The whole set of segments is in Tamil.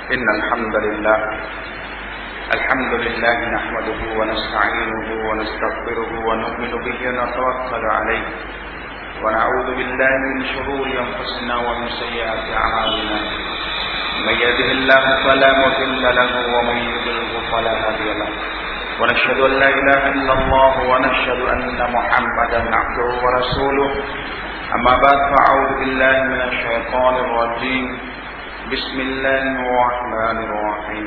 إن الحمد لله الحمد لله نحمده ونستعينه ونستغفره ونؤمن به ونتوكل عليه ونعوذ بالله من شرور أنفسنا ومن سيئات أعمالنا من يهده الله فلا مضل له ومن يضلله فلا هادي له ونشهد أن لا إله إلا الله ونشهد أن محمدا عبده ورسوله أما بعد فأعوذ بالله من الشيطان الرجيم بسم الله الرحمن الرحيم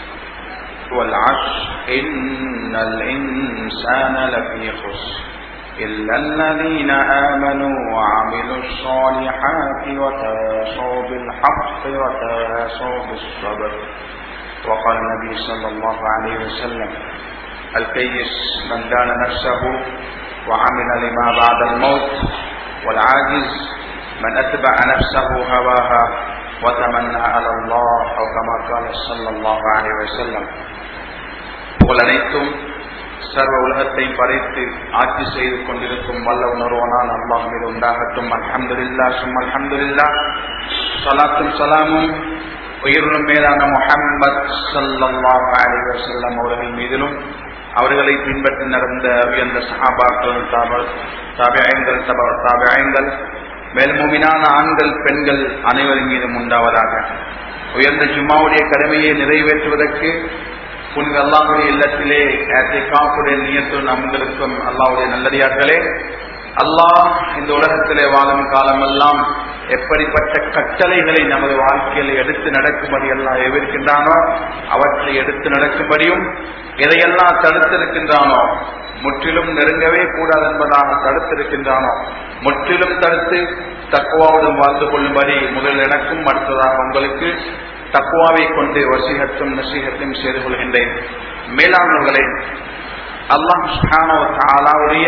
والعصر إن الإنسان لفي خسر إلا الذين آمنوا وعملوا الصالحات وتواصوا بالحق وتواصوا بالصبر وقال النبي صلى الله عليه وسلم الكيس من دان نفسه وعمل لما بعد الموت والعاجز من أتبع نفسه هواها وتمنى على الله أو كما قال صلى الله عليه وسلم புகழ் அனைத்தும் சர்வ உலகத்தை படைத்து ஆட்சி செய்து கொண்டிருக்கும் வல்ல உணர்வனால் அல்லாஹ் மீது உண்டாகட்டும் அல்ஹம்துலில்லா சும் அல்ஹம்துலில்லா சலாத்தும் சலாமும் உயிரினும் மேலான முஹம்மத் ஸல்லல்லாஹு அலைஹி வஸல்லம் அவர்கள் மீதிலும் அவர்களை பின்பற்றி நடந்த உயர்ந்த சஹாபாக்கள் தாபியங்கள் தாபியங்கள் மேல்முமினான ஆண்கள் பெண்கள் அனைவரின் மீதும் உண்டாவதாக உயர்ந்த ஜும்மாவுடைய கடமையை நிறைவேற்றுவதற்கு புனித அல்லாஹுடைய இல்லத்திலே காப்புடைய நியத்தும் அமர்ந்திருக்கும் அல்லாவுடைய நல்லடியார்களே அல்லாஹ் இந்த உலகத்திலே வாழும் காலமெல்லாம் எப்படிப்பட்ட கட்டளைகளை நமது வாழ்க்கையில் எடுத்து நடக்கும்படி எல்லாம் எவிர்க்கின்றானோ அவற்றை எடுத்து நடக்கும்படியும் எதையெல்லாம் தடுத்திருக்கின்றானோ முற்றிலும் நெருங்கவே கூடாது என்பதாக தடுத்திருக்கின்றானோ முற்றிலும் தடுத்து தக்குவாவுடன் வாழ்ந்து கொள்ளும்படி முதல் எனக்கும் அடுத்ததாக உங்களுக்கு தக்குவாவை கொண்டு வசீகத்தும் நசீகத்தையும் செய்து கொள்கின்றேன் மேலானவர்களே அல்லாஹ் தாலாவுடைய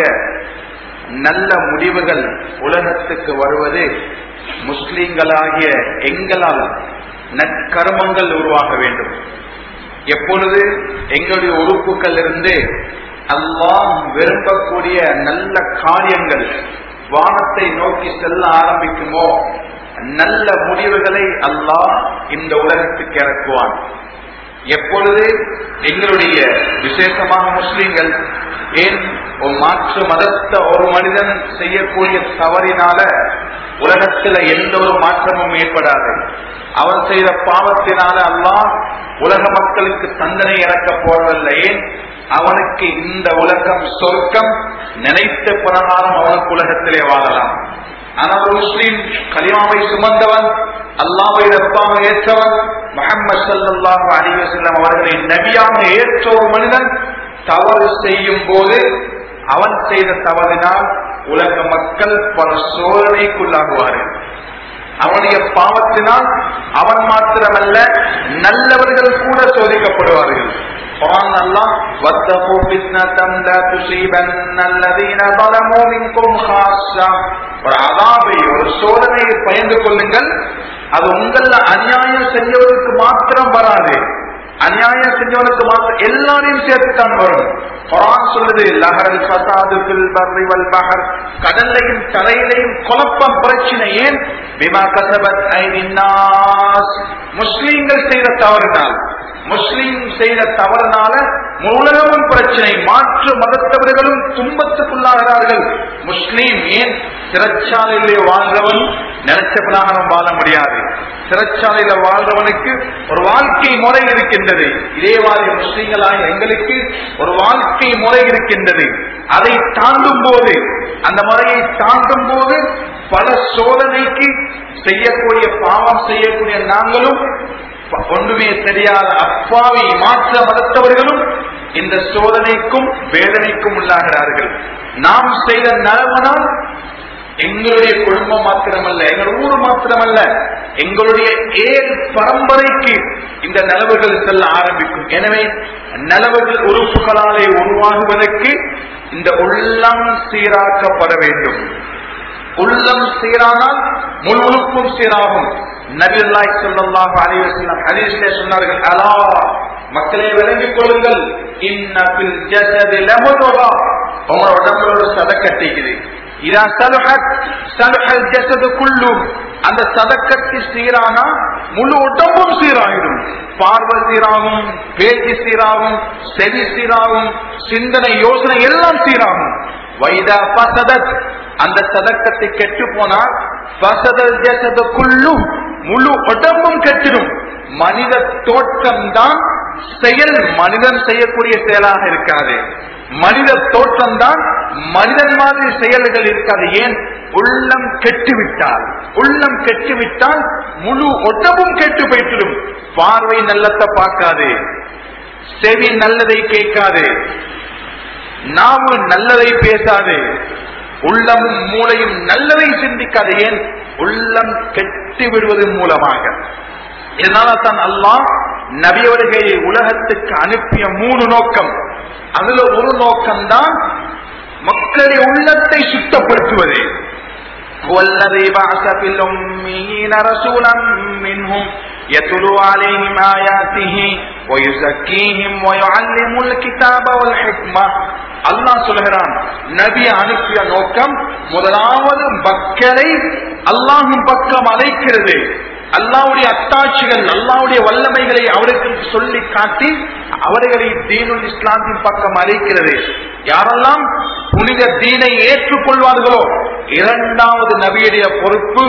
நல்ல முடிவுகள் உலகத்துக்கு வருவது முஸ்லீம்களாகிய எங்களால் நற்கர்மங்கள் உருவாக வேண்டும் எப்பொழுது எங்களுடைய உறுப்புகள் இருந்து அல்லாஹ் விரும்பக்கூடிய நல்ல காரியங்கள் வானத்தை நோக்கி செல்ல ஆரம்பிக்குமோ நல்ல முடிவுகளை அல்லாஹ் இந்த உலகத்துக்கு இறக்குவான் எப்பொழுது எங்களுடைய விசேஷமாக முஸ்லீம்கள் ஏன் ஒரு மாற்று மதத்த ஒரு மனிதன் செய்யக்கூடிய தவறினால உலகத்துல எந்த ஒரு மாற்றமும் ஏற்படாது அவன் செய்த பாவத்தினால அல்லாஹ் உலக மக்களுக்கு தண்டனை இறக்க போவதில்லை ஏன் அவனுக்கு இந்த உலகம் சொர்க்கம் நினைத்த பிரகாரம் அவனுக்கு உலகத்திலே வாழலாம் ஆனால் ஒரு முஸ்லீம் கலிமாவை சுமந்தவன் அல்லாவை ரப்பாக ஏற்றவன் முகமது சல்லாஹு அலிவசல்லம் அவர்களை நபியாக ஏற்ற ஒரு மனிதன் தவறு செய்யும் போது அவன் செய்த தவறினால் உலக மக்கள் பல சோதனைக்குள்ளாகுவார்கள் அவனுடைய பாவத்தினால் அவன் மாத்திரமல்ல நல்லவர்கள் கூட சோதிக்கப்படுவார்கள் குரான் அல்லாஹ் வத்தகு ஃபித்னதன் லா துஸீபன்ன அல்லதீன ظلموا منكم خاصة ஒரு அதாபை ஒரு சோதனையை பயந்து கொள்ளுங்கள் அது உங்கள அநியாயம் செஞ்சவருக்கு மாத்திரம் வராது அநியாயம் செஞ்சவனுக்கு மாத்திரம் எல்லாரையும் சேர்த்துத்தான் வரும் குரான் சொல்லுது லஹரல் ஃபசாது ஃபில் பர்ரி வல் பஹர் கடல்லையும் தரையிலையும் குழப்பம் பிரச்சனை ஏன் பிமா கசபத் ஐனின் நாஸ் முஸ்லீம்கள் செய்த தவறினால் முஸ்லீம் செய்த தவறுனால உலகமும் பிரச்சனை மாற்று மதத்தவர்களும் துன்பத்துக்குள்ளாகிறார்கள் முஸ்லீம் ஏன் சிறைச்சாலையிலே வாழ்றவன் நினைச்ச பிரகாரம் வாழ முடியாது சிறைச்சாலையில வாழ்றவனுக்கு ஒரு வாழ்க்கை முறை இருக்கின்றது இதே மாதிரி முஸ்லீம்களாக எங்களுக்கு ஒரு வாழ்க்கை முறை இருக்கின்றது அதை தாண்டும் போது அந்த முறையை தாண்டும் போது பல சோதனைக்கு செய்யக்கூடிய பாவம் செய்யக்கூடிய நாங்களும் ஒன்றுமே தெரியாத அப்பாவி மாற்ற மதத்தவர்களும் இந்த சோதனைக்கும் வேதனைக்கும் உள்ளாகிறார்கள் நாம் செய்த நலவனால் எங்களுடைய குடும்பம் மாத்திரமல்ல எங்கள் ஊர் மாத்திரமல்ல எங்களுடைய ஏழு பரம்பரைக்கு இந்த நலவுகள் செல்ல ஆரம்பிக்கும் எனவே நலவுகள் உறுப்புகளாலே உருவாகுவதற்கு இந்த உள்ளம் சீராக்கப்பட வேண்டும் உள்ளம் சீரானால் முழு உறுப்பும் சீராகும் நபில்லாய் சொல்லல்லாஹு அலைஹி வஸல்லம் ஹதீஸ்ல சொன்னார்கள் அலா மக்களே விளங்கிக் கொள்ளுங்கள் இன்னபில் ஜஸதி லமுதுகா உங்களோட உடம்புல ஒரு சதக்கட்டிக்குது இதா சலுஹத் சலுஹல் ஜஸது குல்லு அந்த சதக்கட்டி சீரானா முழு உடம்பும் சீராயிடும் பார்வை சீராகும் பேச்சு சீராகும் செவி சீராகும் சிந்தனை யோசனை எல்லாம் சீராகும் வைதா பசதத் அந்த சதக்கத்தை கெட்டு போனால் பசதல் ஜசதுக்குள்ளு முழு உடம்பும் கெட்டிடும் மனித தோற்றம் தான் செயல் மனிதன் செய்யக்கூடிய செயலாக இருக்காது மனித தோற்றம் தான் மனிதன் மாதிரி செயல்கள் இருக்காது ஏன் உள்ளம் கெட்டுவிட்டால் உள்ளம் கெட்டுவிட்டால் முழு உடம்பும் கெட்டு போய்த்திடும் பார்வை நல்லத்தை பார்க்காது செவி நல்லதை கேட்காது நாவு நல்லதை பேசாது உள்ளமும் மூளையும் நல்லதை சிந்திக்காது ஏன் உள்ளம் கெட்டு விடுவதன் மூலமாக இதனால தான் அல்லாஹ் நபியவர்களை உலகத்துக்கு அனுப்பிய மூணு நோக்கம் அதுல ஒரு நோக்கம் தான் மக்களுடைய உள்ளத்தை சுத்தப்படுத்துவது والذي بعث في الأميين رسولا منهم يتلو عليهم آياته ويزكيهم ويعلم الكتاب والحكمة அல்லாஹ் சொல்கிறான் நபி அனுப்பிய நோக்கம் முதலாவது மக்களை அல்லாஹும் பக்கம் அழைக்கிறது அல்லாவுடைய அத்தாட்சிகள் அல்லாவுடைய வல்லமைகளை அவருக்கு சொல்லி காட்டி அவர்களை தீனுல் இஸ்லாத்தின் பக்கம் அழைக்கிறது யாரெல்லாம் புனித தீனை ஏற்றுக்கொள்வார்களோ இரண்டாவது நபியுடைய பொறுப்பு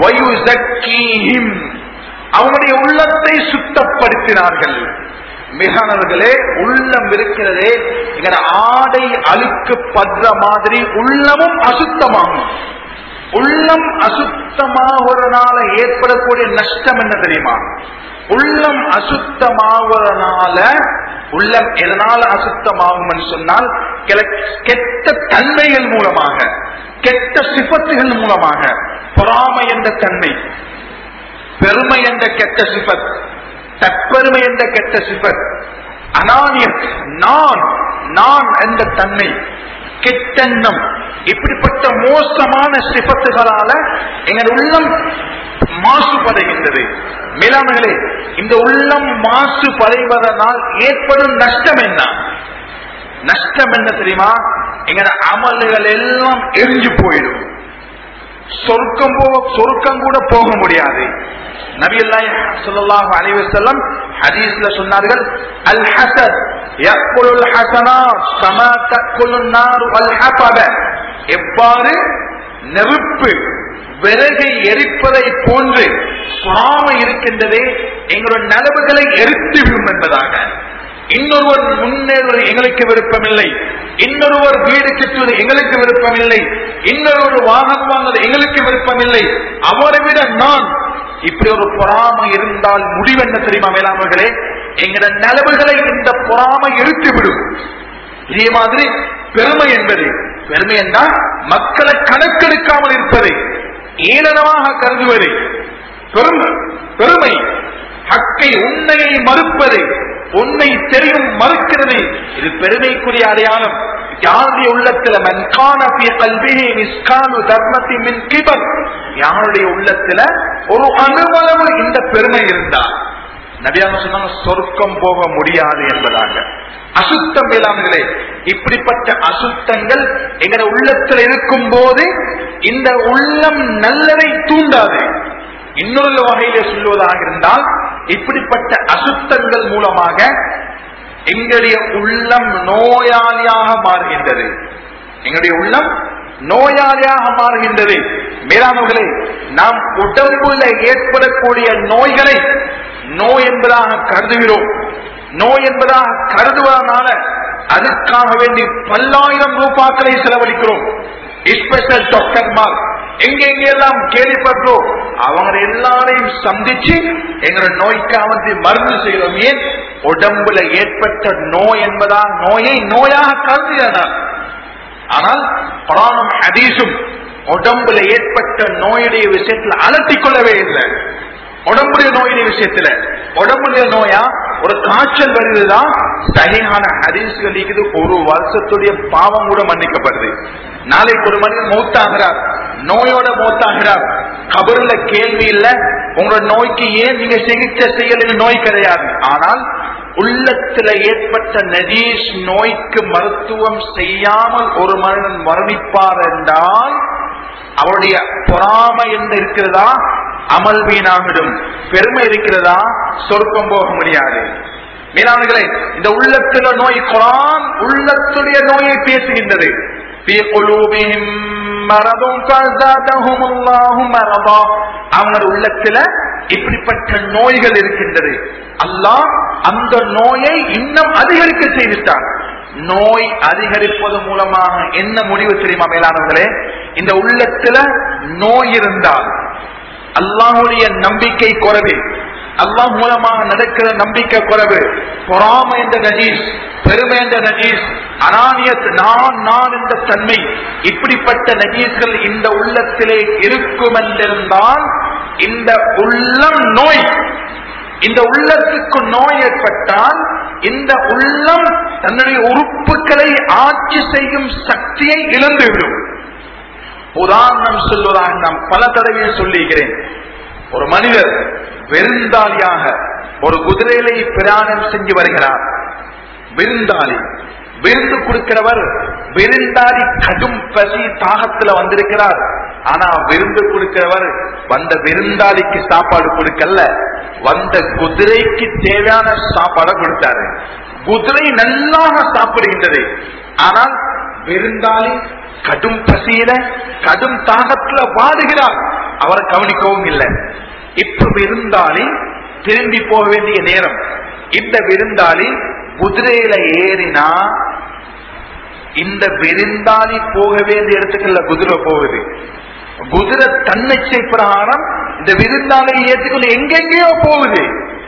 வயுசக்கீஹிம் அவனுடைய உள்ளத்தை சுத்தப்படுத்தினார்கள் மிகானவர்களே உள்ளம் இருக்கிறதே எங்கட ஆடை அழுக்கு படுற மாதிரி உள்ளமும் அசுத்தமாகும் உள்ளம் அசுத்தமாகிறனால ஏற்படக்கூடிய நஷ்டம் என்ன தெரியுமா உள்ளம் அசுத்தமாகிறனால உள்ளம் எதனால அசுத்தமாகும் சொன்னால் கெட்ட தன்மைகள் மூலமாக கெட்ட சிபத்துகள் மூலமாக பொறாமை என்ற தன்மை பெருமை என்ற கெட்ட சிபத் தற்பெருமை என்ற கெட்ட சிபத் அனானியத் நான் நான் என்ற தன்மை கெட்டெண்ணம் இப்படிப்பட்ட மோசமான சிபத்துகளால எங்கள் உள்ளம் மாசுபடைகின்றது மேலாண்மைகளே இந்த உள்ளம் மாசுபடைவதனால் ஏற்படும் நஷ்டம் என்ன நஷ்டம் என்ன தெரியுமா எங்கட அமல்கள் எல்லாம் எரிஞ்சு போயிடும் சொர்க்கம் போக சொர்க்கம் கூட போக முடியாது நபியல்லாஹ் ஸல்லல்லாஹு அலைஹி வஸல்லம் ஹதீஸ்ல சொன்னார்கள் அல் ஹசத் யக்குலுல் ஹஸனாத் கமா தக்குலுன் நார் வல் ஹபப எவ்வாறு நெருப்பு விறகை எரிப்பதை போன்று பொறாமை இருக்கின்றதே எங்களுடைய நலவுகளை எரித்து விடும் என்பதாக இன்னொருவர் முன்னேறுவது எங்களுக்கு விருப்பமில்லை இன்னொருவர் வீடு கட்டுவது எங்களுக்கு விருப்பமில்லை இன்னொரு வாகனம் வாங்குவது எங்களுக்கு விருப்பமில்லை அவரை விட நான் இப்படி ஒரு பொறாமை இருந்தால் முடிவென்ன தெரியுமா மேலாமர்களே எங்கட நலவுகளை இந்த பொறாமை விடும் இதே மாதிரி பெருமை என்பது பெருமை என்றால் மக்களை கணக்கெடுக்காமல் இருப்பது ஏளனமாக கருதுவது பெருமை பெருமை ஹக்கை உண்மையை மறுப்பது உண்மை தெரியும் மறுக்கிறது இது பெருமைக்குரிய அடையாளம் யாருடைய உள்ளத்துல மன்கான கல்வியை நிஸ்கானு தர்மத்தி மின் கிபர் யாருடைய உள்ளத்துல ஒரு அணுவளவு இந்த பெருமை இருந்தால் நபியாக சொன்னாங்க சொர்க்கம் போக முடியாது என்பதாக அசுத்தம் மேலாண்களே இப்படிப்பட்ட அசுத்தங்கள் எங்க உள்ளத்துல இருக்கும் போது இந்த உள்ளம் நல்லதை தூண்டாது இன்னொரு வகையில சொல்லுவதாக இருந்தால் இப்படிப்பட்ட அசுத்தங்கள் மூலமாக எங்களுடைய உள்ளம் நோயாளியாக மாறுகின்றது எங்களுடைய உள்ளம் நோயாளியாக மாறுகின்றது மேலானவர்களே நாம் உடம்புல ஏற்படக்கூடிய நோய்களை நோய் என்பதாக கருதுகிறோம் நோய் என்பதாக கருதுவதனால அதுக்காக வேண்டி பல்லாயிரம் ரூபாக்களை செலவழிக்கிறோம் ஸ்பெஷல் டாக்டர்மார் எங்க எங்க எல்லாம் கேள்விப்பட்டோம் அவங்க எல்லாரையும் சந்திச்சு எங்களோட நோய்க்காக வந்து மருந்து செய்கிறோம் ஏன் உடம்புல ஏற்பட்ட நோய் என்பதா நோயை நோயாக கருதுகிறார் ஆனால் பராணம் ஹதீஸும் உடம்புல ஏற்பட்ட நோயுடைய விஷயத்துல அலட்டிக் கொள்ளவே இல்லை உடம்புடைய நோயுடைய விஷயத்துல உடம்புடைய நோயா ஒரு காய்ச்சல் வருதுதான் சரியான ஹதீஸ்கள் இருக்குது ஒரு வருஷத்துடைய பாவம் கூட மன்னிக்கப்படுது நாளைக்கு ஒரு மனிதன் மௌத்தாகிறார் நோயோட மௌத்தாகிறார் கபருல கேள்வி இல்ல உங்களோட நோய்க்கு ஏன் நீங்க சிகிச்சை செய்யல நோய் கிடையாது ஆனால் உள்ளத்துல ஏற்பட்ட நதீஷ் நோய்க்கு மருத்துவம் செய்யாமல் ஒரு மனிதன் மரணிப்பார் என்றால் அவருடைய பொறாமை என்ன இருக்கிறதா அமல் வீணாகிடும் பெருமை இருக்கிறதா சொர்க்கம் போக முடியாது மீனானங்களே இந்த உள்ளத்துல நோய் குரான் உள்ளத்துடைய நோயை பேசுகின்றது في قلوبهم مرض فزادهم الله مرضا அவங்க உள்ளத்துல இப்படிப்பட்ட நோய்கள் இருக்கின்றது அல்லாஹ் அந்த நோயை இன்னும் அதிகரிக்க செய்துட்டான் நோய் அதிகரிப்பது மூலமாக என்ன முடிவு தெரியுமா மேலானவர்களே இந்த உள்ளத்துல நோய் இருந்தால் அல்லாஹுடைய நம்பிக்கை குறைவு அல்லாஹ் மூலமாக நடக்கிற நம்பிக்கை குறைவு பொறாமை என்ற நஜீஸ் பெருமை என்ற நஜீஸ் அனானியத் நான் நான் என்ற தன்மை இப்படிப்பட்ட நஜீஸ்கள் இந்த உள்ளத்திலே இருக்கும் என்றிருந்தால் இந்த உள்ளம் நோய் இந்த உள்ளத்துக்கு நோய் ஏற்பட்டால் இந்த உள்ளம் தன்னுடைய உறுப்புகளை ஆட்சி செய்யும் சக்தியை இழந்துவிடும் உதாரணம் சொல்வதாக நான் பல தடவை சொல்லியிருக்கிறேன் ஒரு மனிதர் விருந்தாளியாக ஒரு குதிரையிலை பிரயாணம் செஞ்சு வருகிறார் விருந்தாளி விருந்து கொடுக்கிறவர் விருந்தாளி கடும் பசி தாகத்துல வந்திருக்கிறார் ஆனா விருந்து கொடுக்கிறவர் வந்த விருந்தாளிக்கு சாப்பாடு கொடுக்கல வந்த குதிரைக்கு தேவையான சாப்பாடை கொடுத்தாரு குதிரை நல்லாக சாப்பிடுகின்றது ஆனால் விருந்தாளி கடும் பசியில கடும் தாகத்துல வாடுகிறார் அவரை கவனிக்கவும் இல்லை இப்ப விருந்தாளி திரும்பி போக வேண்டிய நேரம் இந்த விருந்தாளி குதிரையில ஏறினா இந்த விருந்தாளி போக வேண்டிய இடத்துக்குள்ள குதிரை போகுது குதிரை தன்னிச்சை பிரகாரம் இந்த விருந்தாளை ஏற்றுக்கொண்டு எங்கெங்கேயோ போகுது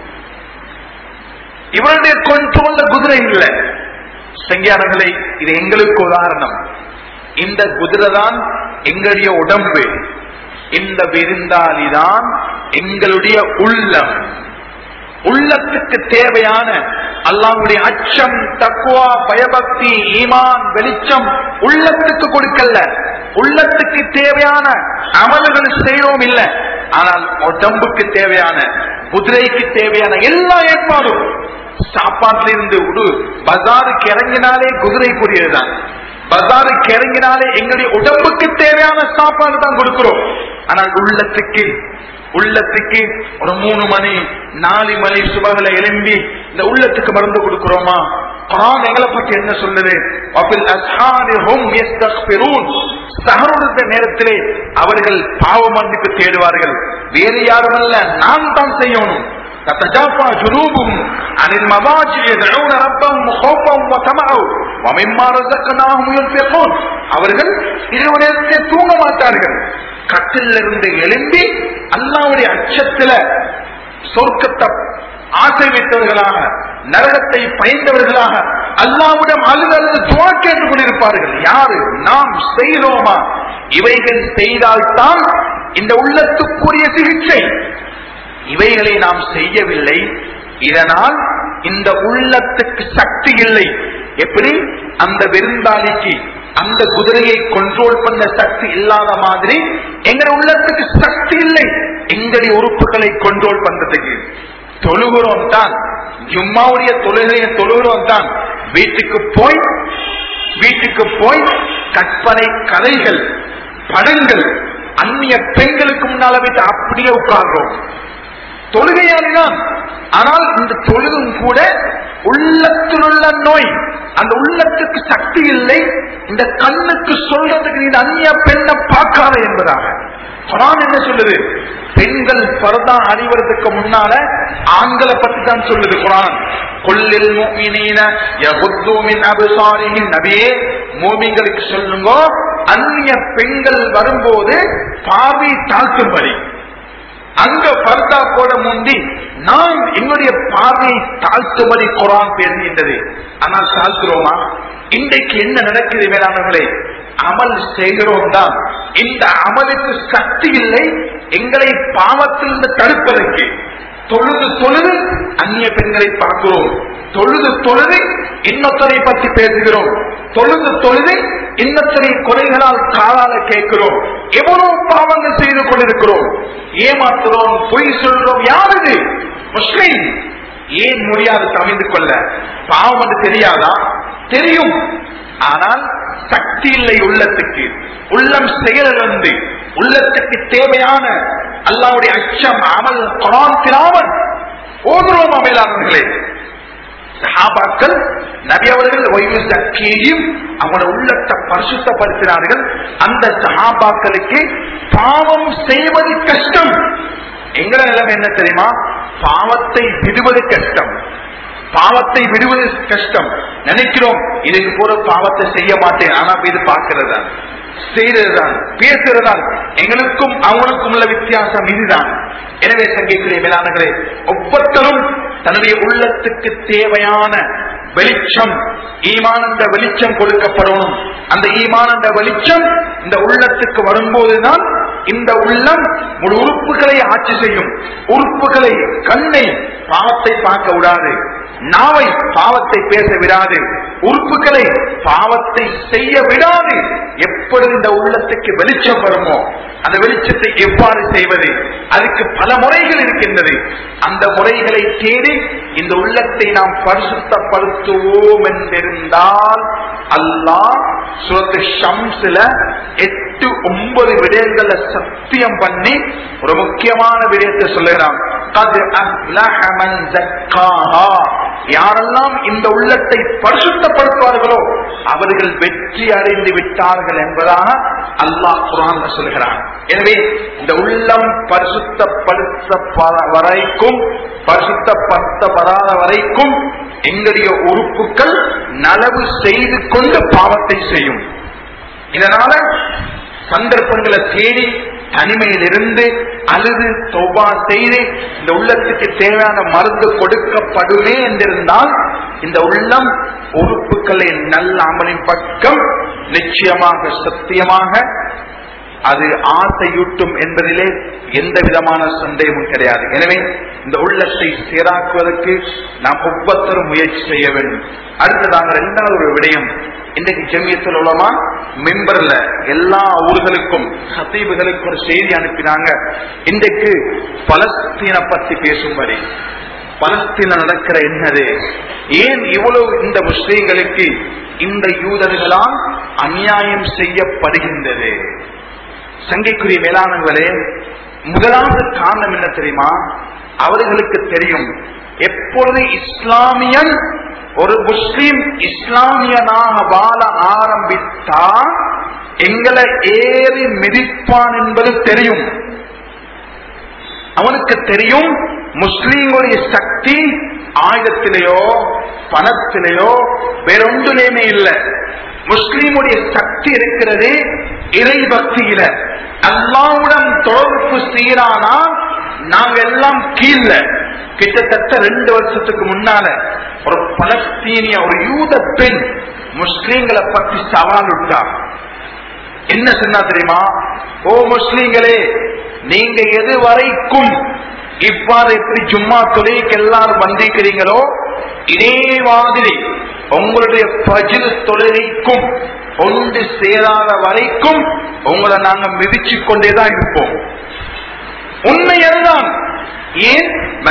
இவருடைய கொண்டோல்ல குதிரை இல்லை சங்கியானங்களே இது எங்களுக்கு உதாரணம் இந்த குதிரை தான் எங்களுடைய உடம்பு இந்த விருந்தாளி தான் எங்களுடைய உள்ளம் உள்ளத்துக்கு தேவையான அல்லாவுடைய அச்சம் தக்குவா பயபக்தி ஈமான் வெளிச்சம் உள்ளத்துக்கு கொடுக்கல உள்ளத்துக்கு தேவையான அமல்கள் செய்யவும் இல்லை ஆனால் உடம்புக்கு தேவையான குதிரைக்கு தேவையான எல்லா ஏற்பாடும் சாப்பாட்டில இருந்து உடு பஜாருக்கு இறங்கினாலே குதிரைக்குரியதுதான் பஜாருக்கு இறங்கினாலே எங்களுடைய உடம்புக்கு தேவையான சாப்பாடு தான் கொடுக்கிறோம் ஆனால் உள்ளத்துக்கு உள்ளத்துக்கு ஒரு மூணு மணி நாலு மணி சுபகளை எழும்பி இந்த உள்ளத்துக்கு மருந்து கொடுக்கிறோமா குரான் எங்களை பற்றி என்ன சொல்லுது வபில் அஸ்ஹாரி ஹும் யஸ்தக்பிரூன் சஹருடைய நேரத்திலே அவர்கள் பாவ மன்னிப்பு தேடுவார்கள் வேறு யாரும் அல்ல நான் தான் செய்யணும் تتجافى جنوبهم عن المضاجع يدعون ربهم خوفا وطمعا ومما رزقناهم ينفقون அவர்கள் இரவு நேரத்தை தூங்க மாட்டார்கள் கட்டில இருந்து எழும்பி அல்லாவுடைய அச்சத்துல சொர்க்கத்தை ஆசை வைத்தவர்களாக நரகத்தை பயந்தவர்களாக அல்லாவிடம் அழுதழுது துவா கேட்டுக் கொண்டிருப்பார்கள் யாரு நாம் செய்கிறோமா இவைகள் செய்தால்தான் இந்த உள்ளத்துக்குரிய சிகிச்சை இவைகளை நாம் செய்யவில்லை இதனால் இந்த உள்ளத்துக்கு சக்தி இல்லை எப்படி அந்த விருந்தாளிக்கு அந்த குதிரையை கண்ட்ரோல் பண்ண சக்தி இல்லாத மாதிரி எங்க உள்ளத்துக்கு சக்தி இல்லை எங்களுடைய உறுப்புகளை கண்ட்ரோல் பண்றதுக்கு தொழுகிறோம் தான் ஜும்மாவுடைய தொழுகையை தொழுகிறோம் தான் வீட்டுக்கு போய் வீட்டுக்கு போய் கற்பனை கதைகள் படங்கள் அந்நிய பெண்களுக்கு முன்னால வைத்து அப்படியே உட்கார்றோம் தொழுகையாளிதான் ஆனால் இந்த தொழுகும் கூட உள்ளத்தில் உள்ள நோய் அந்த உள்ளத்துக்கு சக்தி இல்லை இந்த கண்ணுக்கு சொல்றதுக்கு நீ அந்நிய பெண்ணை பார்க்காத என்பதாக குரான் என்ன சொல்லுது பெண்கள் பரதா அறிவதற்கு முன்னால ஆண்களை பத்தி தான் சொல்லுது குரான் கொல்லில் மூமினீன யகுத்து மின் அபிசாரிஹிம் நபியே மூமிங்களுக்கு சொல்லுங்க அந்நிய பெண்கள் வரும்போது பார்வை தாழ்த்தும்படி அங்க பர்தா போட முந்தி நாம் எங்களுடைய பார்வையை தாழ்த்தும்படி குரான் பேசுகின்றது ஆனால் தாழ்த்துறோமா இன்றைக்கு என்ன நடக்குது வேளாண்களே அமல் செய்கிறோம் தான் இந்த அமலுக்கு சக்தி இல்லை எங்களை பாவத்திலிருந்து தடுப்பதற்கு தொழுது தொழுது அந்நிய பெண்களை பார்க்கிறோம் தொழுது தொழுது இன்னொத்தரை பற்றி பேசுகிறோம் தொழுது தொழுது இன்னொத்தரை கொலைகளால் காலால கேட்கிறோம் எவ்வளவு பாவங்கள் செய்து கொண்டிருக்கிறோம் ஏமாத்துறோம் பொய் சொல்றோம் யாரது முஸ்லிம் ஏன் முடியாது தவிர்த்து கொள்ள பாவம் என்று தெரியாதா தெரியும் ஆனால் சக்தி இல்லை உள்ளத்துக்கு உள்ளம் செயலிழந்து உள்ளத்துக்கு தேவையான அல்லாவுடைய அச்சம் அமல் குரான் திராவன் ஓதுரோம் மேலாளர்களே சஹாபாக்கள் நபி அவர்கள் ஒய்வு சக்கியையும் அவங்களோட உள்ளத்தை பரிசுத்தப்படுத்தினார்கள் அந்த சஹாபாக்களுக்கு பாவம் செய்வது கஷ்டம் எங்கட நிலைமை என்ன தெரியுமா பாவத்தை விடுவது கஷ்டம் பாவத்தை விடுவது கஷ்டம் நினைக்கிறோம் இதுக்கு போற பாவத்தை செய்ய மாட்டேன் ஆனா இது பார்க்கிறதுதான் செய்யறதுதான் பேசுறதுதான் எங்களுக்கும் அவனுக்கும் உள்ள வித்தியாசம் இதுதான் எனவே சங்கைக்குரிய மேலானங்களே ஒவ்வொருத்தரும் தன்னுடைய உள்ளத்துக்கு தேவையான வெளிச்சம் ஈமானந்த வெளிச்சம் கொடுக்கப்படணும் அந்த ஈமானந்த வெளிச்சம் இந்த உள்ளத்துக்கு வரும்போதுதான் இந்த உள்ளம் முழு உறுப்புகளை ஆட்சி செய்யும் உறுப்புகளை கண்ணை பாவத்தை பார்க்க விடாது நாவை பாவத்தை பேச விடாது உறுப்புகளை பாவத்தை செய்ய விடாது எப்பொழுது இந்த உள்ளத்துக்கு வெளிச்சம் வருமோ அந்த வெளிச்சத்தை எவ்வாறு செய்வது அதுக்கு பல முறைகள் இருக்கின்றது அந்த முறைகளை தேடி இந்த உள்ளத்தை நாம் பரிசுத்தப்படுத்துவோம் என்றிருந்தால் அல்லாஹ் சுரத்து ஷம்ஸ்ல எட்டு ஒன்பது விடயங்களை சத்தியம் பண்ணி ஒரு முக்கியமான விடயத்தை சொல்லுகிறான் قد أفلح من زكاها. யாரெல்லாம் இந்த உள்ளத்தை பரிசுத்தப்படுத்துவார்களோ அவர்கள் வெற்றி அடைந்து விட்டார்கள் என்பதாக அல்லாஹ் குரான் சொல்கிறான் எனவே இந்த உள்ளம் பரிசுத்தப்படுத்த வரைக்கும் பரிசுத்தப்படுத்தப்படாத வரைக்கும் எங்களுடைய உறுப்புகள் நலவு செய்து கொண்டு பாவத்தை செய்யும் இதனால சந்தர்ப்பங்களை தேடி தனிமையில் இருந்து அழுது தௌபா செய்து இந்த உள்ளத்துக்கு தேவையான மருந்து கொடுக்கப்படுமே என்றிருந்தால் இந்த உள்ளம் உறுப்புகளை நல்ல அமலின் பக்கம் நிச்சயமாக சத்தியமாக அது ஆசையூட்டும் என்பதிலே எந்த விதமான சந்தேகமும் கிடையாது எனவே இந்த உள்ளத்தை சீராக்குவதற்கு நாம் ஒவ்வொருத்தரும் முயற்சி செய்ய வேண்டும் அடுத்ததாக இரண்டாவது ஒரு விடயம் இன்றைக்கு ஜெமியத்தில் உள்ளமா மெம்பர்ல எல்லா ஊர்களுக்கும் ஹசீபுகளுக்கும் ஒரு செய்தி அனுப்பினாங்க இன்றைக்கு பலஸ்தீன பத்தி பேசும்படி பலஸ்தீன நடக்கிற என்னது ஏன் இவ்வளவு இந்த முஸ்லீம்களுக்கு இந்த யூதர்களால் அநியாயம் செய்யப்படுகின்றது சங்கைக்குரிய மேலானங்களே முதலாவது காரணம் என்ன தெரியுமா அவர்களுக்கு தெரியும் எப்பொழுது இஸ்லாமியன் ஒரு முஸ்லீம் இஸ்லாமியனாக வாழ ஆரம்பித்தா எங்களை ஏறி மிதிப்பான் என்பது தெரியும் அவனுக்கு தெரியும் முஸ்லீம்களுடைய சக்தி ஆயுதத்திலேயோ பணத்திலேயோ வேறொன்றுலேயுமே இல்லை முஸ்லீமுடைய சக்தி இருக்கிறது இறை பக்தியில அல்லாவுடன் தொடர்பு சீரானா நாங்க எல்லாம் கீழ கிட்டத்தட்ட ரெண்டு வருஷத்துக்கு முன்னால ஒரு பலஸ்தீனிய ஒரு யூத பெண் முஸ்லீம்களை பற்றி சவால் விட்டா என்ன சொன்னா தெரியுமா ஓ முஸ்லீம்களே நீங்க எது வரைக்கும் இவ்வாறு எப்படி ஜும்மா தொழிலுக்கு எல்லாரும் வந்திருக்கிறீங்களோ இதே மாதிரி உங்களுடைய பஜில் தொழிலைக்கும் ஒன்று சேராத வரைக்கும் உங்களை நாங்க மிதிச்சு கொண்டேதான் இருப்போம் உண்மை அதுதான் ஏன்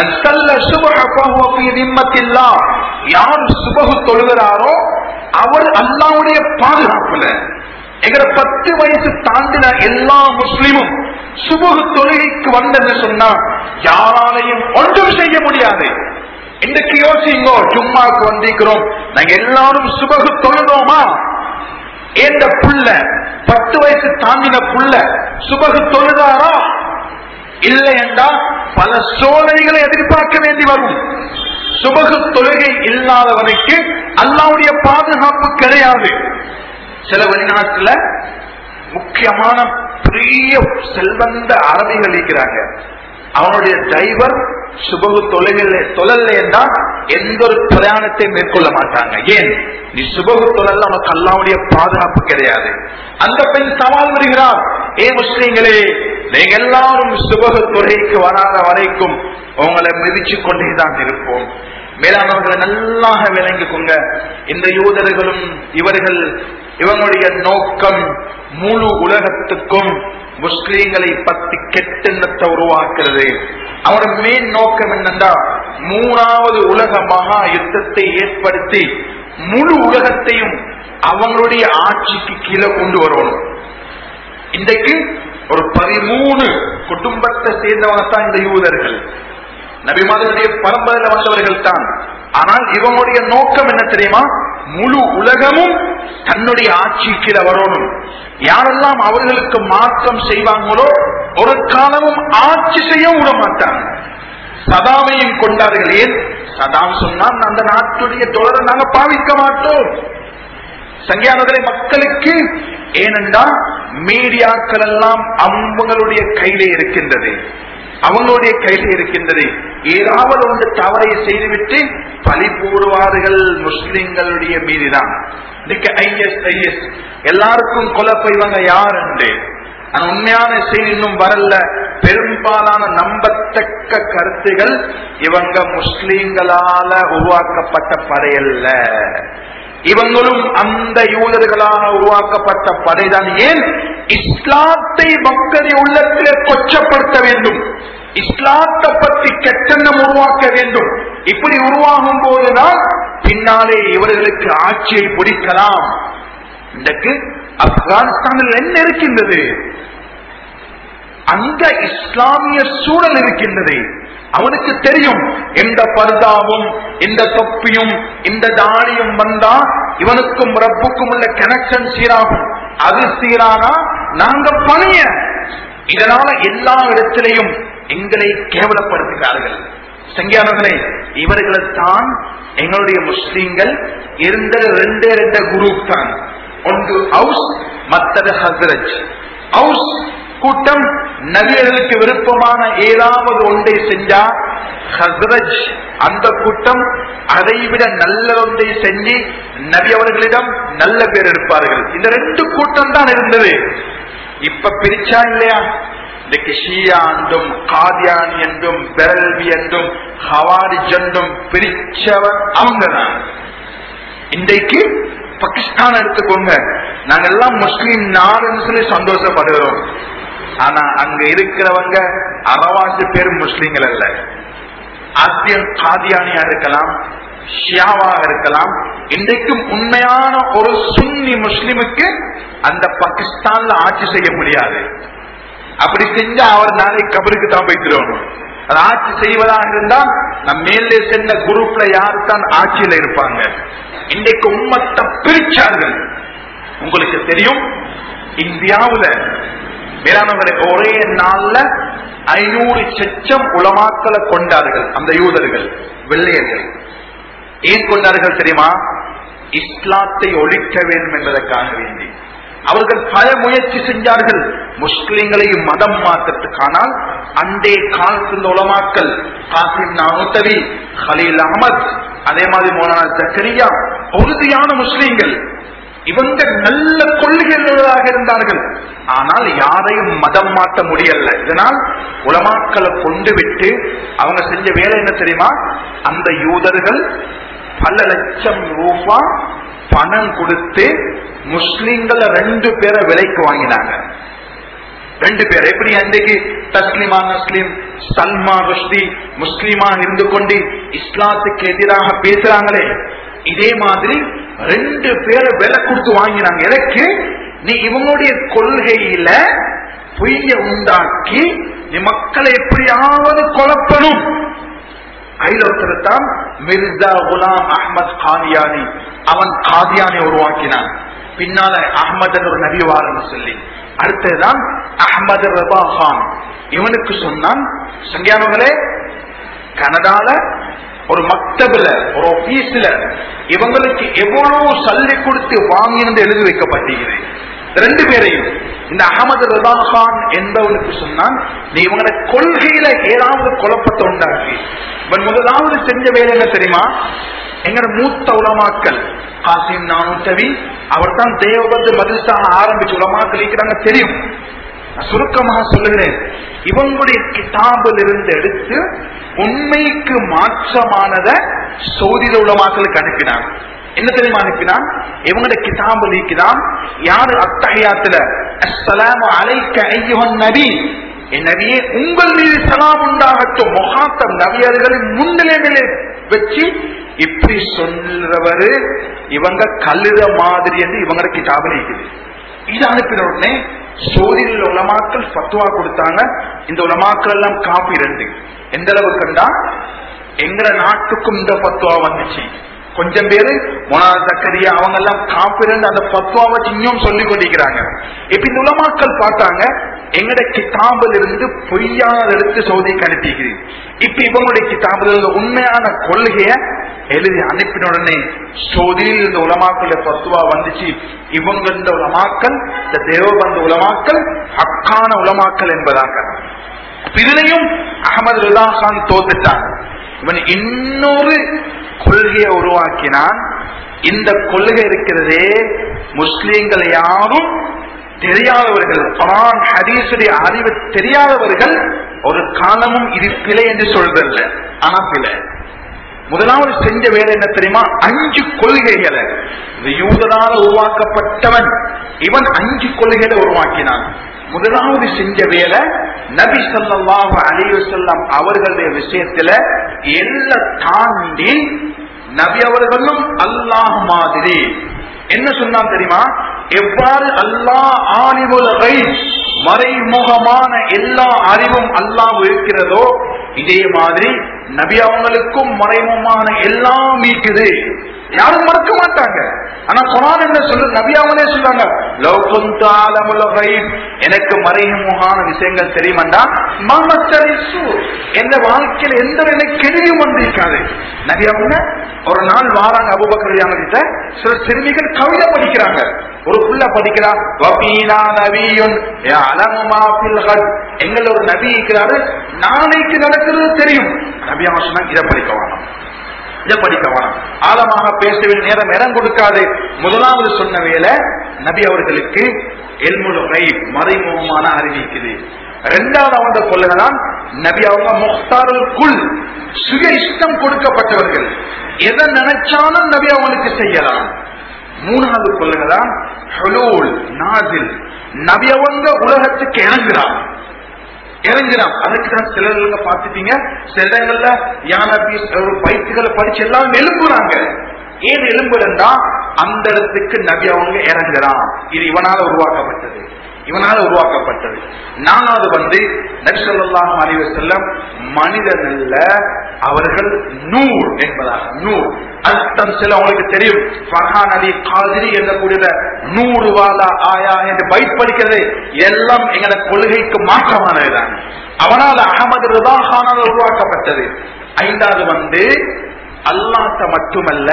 யார் சுபகு தொழுகிறாரோ அவர் அல்லாவுடைய பாதுகாப்புல எங்கட பத்து வயசு தாண்டின எல்லா முஸ்லிமும் சுபகு தொழுகைக்கு வந்தன்னு சொன்னா யாராலையும் ஒன்றும் செய்ய முடியாது இன்றைக்கு யோசிங்கோ ஜும்மாக்கு வந்திருக்கிறோம் நாங்க எல்லாரும் சுபகு தொழுதோமா ஏந்த புள்ள பத்து வயசு தாண்டின புள்ள சுபகு தொழுதாரா இல்லை என்றால் பல சோதனைகளை எதிர்பார்க்க வேண்டி வரும் சுபகு தொழுகை இல்லாதவனுக்கு அல்லாவுடைய பாதுகாப்பு கிடையாது சில வெளிநாட்டுல முக்கியமான பெரிய செல்வந்த அரபிகள் இருக்கிறாங்க அவனுடைய டிரைவர் சுபகு தொலைவில் தொழல என்றால் எந்த ஒரு பிரயாணத்தை மேற்கொள்ள மாட்டாங்க ஏன் நீ சுபகு தொழல் நமக்கு அல்லாவுடைய பாதுகாப்பு கிடையாது அந்த பெண் சவால் வருகிறார் ஏ முஸ்லீம்களே நீங்க எல்லாரும் சுபகு துறைக்கு வராத வரைக்கும் உங்களை மிதிச்சு கொண்டேதான் இருப்போம் மேலானவர்களை நல்லாக விளங்கிக்கோங்க இந்த யூதர்களும் இவர்கள் இவங்களுடைய நோக்கம் முழு உலகத்துக்கும் முஸ்லீம்களை பத்தி கெட்டெண்ணத்தை உருவாக்குறது அவரோட மெயின் நோக்கம் என்னன்னா மூணாவது உலக மகா யுத்தத்தை ஏற்படுத்தி முழு உலகத்தையும் அவங்களுடைய ஆட்சிக்கு கீழே கொண்டு வரணும் இன்றைக்கு ஒரு பதிமூணு குடும்பத்தை சேர்ந்தவங்க தான் இந்த யூதர்கள் நபிமாதனுடைய பரம்பரையில் வந்தவர்கள் தான் ஆனால் இவங்களுடைய நோக்கம் என்ன தெரியுமா முழு உலகமும் தன்னுடைய ஆட்சி கீழே வரணும் யாரெல்லாம் அவர்களுக்கு மாற்றம் செய்வாங்களோ ஒரு காலமும் ஆட்சி செய்ய விட மாட்டாங்க சதாமையும் கொண்டார்கள் ஏன் சதாம் சொன்னால் அந்த நாட்டுடைய தொடரை நாங்க பாவிக்க மாட்டோம் சங்கியானவர்களை மக்களுக்கு ஏனென்றால் மீடியாக்கள் எல்லாம் அவங்களுடைய கையிலே இருக்கின்றது அவங்களுடைய கையிலே இருக்கின்றது ஏதாவது ஒன்று தவறை செய்துவிட்டு பழி போடுவார்கள் முஸ்லிம்களுடைய மீதுதான் இன்னைக்கு ஐஎஸ் ஐஎஸ் எல்லாருக்கும் கொலை இவங்க யார் என்று ஆனா உண்மையான செய்தி இன்னும் வரல பெரும்பாலான நம்பத்தக்க கருத்துகள் இவங்க முஸ்லிம்களால உருவாக்கப்பட்ட படையல்ல இவங்களும் அந்த யூதர்களாக உருவாக்கப்பட்ட படைதான் ஏன் இஸ்லாத்தை மக்களின் உள்ளத்திலே கொச்சப்படுத்த வேண்டும் இஸ்லாத்தை பற்றி கெட்டெண்ணம் உருவாக்க வேண்டும் இப்படி உருவாகும் போதுதான் பின்னாலே இவர்களுக்கு ஆட்சியை பிடிக்கலாம் இன்றைக்கு ஆப்கானிஸ்தானில் என்ன இருக்கின்றது அந்த இஸ்லாமிய சூழல் இருக்கின்றது அவனுக்கு தெரியும் எந்த பர்தாவும் இந்த தொப்பியும் இந்த தாடியும் வந்தா இவனுக்கும் ரப்புக்கும் உள்ள கனெக்ஷன் சீராகும் அது சீரானா நாங்க பணிய இதனால எல்லா இடத்திலையும் எங்களை கேவலப்படுத்துகிறார்கள் சங்கியானவர்களே இவர்கள் தான் எங்களுடைய முஸ்லீம்கள் இருந்த ரெண்டே ரெண்டு குரூப் தான் ஒன்று ஹவுஸ் மற்றது ஹசரஜ் ஹவுஸ் கூட்டம் நபியர்களுக்கு விருப்பமான ஏதாவது ஒன்றை செஞ்சா ஹசரஜ் அந்த கூட்டம் அதைவிட நல்ல ஒன்றை செஞ்சு நபி அவர்களிடம் நல்ல பேர் இருப்பார்கள் இந்த ரெண்டு கூட்டம் தான் இருந்தது இப்ப பிரிச்சா இல்லையா இன்னைக்கு ஷியா என்றும் காதியானி என்றும் பெரல்வி என்றும் ஹவாரிஜ் என்றும் பிரிச்சவர் அவங்க தான் இன்றைக்கு பாகிஸ்தான் எடுத்துக்கோங்க நாங்க எல்லாம் முஸ்லீம் நாடுன்னு சொல்லி சந்தோஷப்படுகிறோம் ஆனா அங்க இருக்கிறவங்க அறவாசி பேர் முஸ்லீம்கள் அல்ல ஆசியன் காதியானியா இருக்கலாம் ஷியாவாக இருக்கலாம் இன்றைக்கும் உண்மையான ஒரு சுன்னி முஸ்லிமுக்கு அந்த பாகிஸ்தான்ல ஆட்சி செய்ய முடியாது அப்படி செஞ்சா அவர் நாளை கபருக்கு தான் போய்க்கிறோம் அது ஆட்சி செய்வதாக இருந்தா நம் மேலே சென்ற குரூப்ல யாரு தான் ஆட்சியில இருப்பாங்க இன்றைக்கு உம்மத்தை பிரிச்சார்கள் உங்களுக்கு தெரியும் இந்தியாவுல மேலானவர்களை ஒரே நாள்ல ஐநூறு செச்சம் உலமாக்களை கொண்டார்கள் அந்த யூதர்கள் வெள்ளையர்கள் ஏன் கொண்டார்கள் தெரியுமா இஸ்லாத்தை ஒழிக்க வேண்டும் என்பதற்காக வேண்டி அவர்கள் பல முயற்சி செஞ்சார்கள் முஸ்லிம்களையும் மதம் மாற்றத்துக்கானால் அண்டே காலத்தில் உலமாக்கல் காசிம் நானூத்தவி ஹலீல் அகமத் அதே மாதிரி மோலானா ஜக்கரியா உறுதியான முஸ்லிம்கள் இவங்க நல்ல கொள்கைகளாக இருந்தார்கள் ஆனால் யாரையும் மதம் மாற்ற முடியல இதனால் உலமாக்களை கொண்டு விட்டு அவங்க செஞ்ச வேலை என்ன தெரியுமா அந்த யூதர்கள் பல லட்சம் ரூபா பணம் கொடுத்து முஸ்லிம்களை ரெண்டு பேரை விலைக்கு வாங்கினாங்க ரெண்டு பேர் எப்படி அன்றைக்கு தஸ்லிமா நஸ்லிம் சல்மா ருஷ்டி முஸ்லிமா இருந்து கொண்டு இஸ்லாத்துக்கு எதிராக பேசுறாங்களே இதே மாதிரி ரெண்டு பேரை விலை கொடுத்து வாங்கினாங்க எனக்கு நீ இவங்களுடைய கொள்கையில பொய்ய உண்டாக்கி நீ மக்களை எப்படியாவது குழப்பணும் ஐலோத்தர் தான் மிர்சா குலாம் அஹமத் காதியானி அவன் காதியானை உருவாக்கினான் பின்னால அஹமது ஒரு நபிவாரன் சொல்லி அடுத்ததுதான் அஹமது ரபா கான் இவனுக்கு சொன்னான் சங்கியானவர்களே கனடால ஒரு மக்தபில் ஒரு ஆபீஸ்ல இவங்களுக்கு எவ்வளவு சல்லி கொடுத்து வாங்கினது எழுதி வைக்கப்பட்டிருக்கிறது ரெண்டு பேரையும் இந்த அகமது ரதா கான் என்பவனுக்கு சொன்னான் நீ இவங்களோட கொள்கையில ஏதாவது குழப்பத்தை உண்டாக்கி இவன் முதலாவது செஞ்ச வேலை என்ன தெரியுமா எங்கட மூத்த உலமாக்கல் காசிம் நானூத்தவி அவர் தான் தேவபந்து மதுசா ஆரம்பிச்சு உலமாக்கல் இருக்கிறாங்க தெரியும் நான் சுருக்கமாக சொல்லுகிறேன் இவங்களுடைய கிதாபில் இருந்து எடுத்து உண்மைக்கு மாற்றமானத சௌதியில உலமாக்களுக்கு அனுப்பினான் என்ன தெரியுமா அனுப்பினான் இவங்களோட கிதாபு நீக்கிதான் யாரு அத்தகையாத்துல அஸ்ஸலாமு அலைக்க ஐயுஹன் நபி என் நபியே உங்கள் மீது சலாம் உண்டாகட்டும் முகாத்தம் நபியர்களின் முன்னிலைமையிலே வச்சு இப்படி சொல்றவரு இவங்க கல்லுத மாதிரி என்று இவங்க கிதாபில் இருக்குது இது அனுப்பின உடனே சோதியில் உலமாக்கள் பத்துவா கொடுத்தாங்க இந்த உலமாக்கள் எல்லாம் காப்பி ரெண்டு எந்த அளவுக்குண்டா எங்கட நாட்டுக்கும் இந்த பத்துவா வந்துச்சு கொஞ்சம் பேரு மொனா சக்கரியா அவங்க எல்லாம் காப்பிரண்டு அந்த பத்துவா வச்சு இன்னும் சொல்லி கொண்டிருக்கிறாங்க இப்ப இந்த உலமாக்கள் பார்த்தாங்க எங்கட கிதாபில் இருந்து பொய்யான எடுத்து சோதிக்கு அனுப்பிக்கிறீங்க இப்ப இவங்களுடைய கிதாபில் உள்ள உண்மையான கொள்கைய எழுதி அனுப்பின உடனே சோதியில் இந்த உலமாக்கள் பத்துவா வந்துச்சு இவங்க இந்த உலமாக்கள் இந்த தேவபந்த உலமாக்கள் ஹக்கான உலமாக்கள் என்பதாக இதுலயும் அகமது ரிதா கான் தோத்துட்டான் இவன் இன்னொரு கொள்கையை உருவாக்கினான் இந்த கொள்கை இருக்கிறதே முஸ்லீம்கள் யாரும் தெரியாதவர்கள் குரான் ஹதீசுடைய அறிவு தெரியாதவர்கள் ஒரு காலமும் இது பிழை என்று சொல்றதில்ல ஆனா பிழை முதலாவது செஞ்ச வேலை என்ன தெரியுமா அஞ்சு கொள்கைகளை இந்த யூதனால் உருவாக்கப்பட்டவன் இவன் அஞ்சு கொள்கைகளை உருவாக்கினான் முதலாவது செஞ்ச வேலை நபி ஸல்லல்லாஹு அலைஹி வஸல்லம் அவர்களுடைய விஷயத்துல எல்லாம் தாண்டி நபி அவர்களும் அல்லாஹ் மாதிரி என்ன சொன்னான் தெரியுமா எவ்வாறு அல்லாஹ் ஆலிமுல் கைப் மறைமுகமான எல்லா அறிவும் அல்லாஹ் இருக்கிறதோ இதே மாதிரி நபி அவங்களுக்கும் மறைமுகமான எல்லாம் இருக்குது யாரும் மறக்க மாட்டாங்க ஆனா குரான் என்ன சொல்லு நபி அவங்களே சொல்றாங்க "லவ் குன்து ஆலமுல் கைப்", எனக்கு மறைமுகமான விஷயங்கள் தெரியுமாண்டா மாமத்தரிசு எந்த வாழ்க்கையில எந்த வேலை கெடுதியும் வந்திருக்காது நபி அவங்க ஒரு நாள் வாராங்க அபுபக்கர் கிட்ட சில சிறுமிகள் கவிதை படிக்கிறாங்க ஒரு புள்ள படிக்கிறா வபீனா நபியுன் யஅலமு மா ஃபில் கத் எங்கள ஒரு நபி இருக்கிறாரு நாளைக்கு நடக்கிறது தெரியும் நபி அவங்க சொன்னாங்க இதை படிக்க வேணாம் இதை படிக்க வேணாம் ஆழமாக பேச வேண்டிய நேரம் இடம் கொடுக்காது முதலாவது சொன்ன வேலை நபி அவர்களுக்கு எல்முலுகை மறைமுகமான அறிவிக்குது இரண்டாவது அவங்க கொள்ளுதான் நபி அவங்க முக்தாருல் குல் சுய இஷ்டம் கொடுக்கப்பட்டவர்கள் எதை நினைச்சாலும் நபி அவங்களுக்கு செய்யலாம் மூணாவது கொள்ளுதான் ஹுலூல் நாசில் நபி அவங்க உலகத்துக்கு இறங்குறான் இறங்குறான் அதுக்கு தான் சிலர்ல பார்த்துட்டீங்க சில இடங்கள்ல யானை ஒரு பைத்துகளை படிச்சு எல்லாம் எழும்புறாங்க ஏன் எழும்புறா அந்த இடத்துக்கு நபி அவங்க இறங்குறான் இது இவனால உருவாக்கப்பட்டது இவனால உருவாக்கப்பட்டது நாலாவது வந்து நபிசல்லாஹ் அலைவ செல்லம் மனிதன் அல்ல அவர்கள் நூர் என்பதாக நூர் அர்த்தம் சில உங்களுக்கு தெரியும் ஃபர்ஹான் அலி காதிரி என்னக்கூடிய நூறு வாலா ஆயா என்று பைட் படிக்கிறது எல்லாம் எங்கள கொள்கைக்கு மாற்றமானதுதான் அவனால் அகமது ரிதாஹானால் உருவாக்கப்பட்டது ஐந்தாவது வந்து அல்லாட்ட மட்டுமல்ல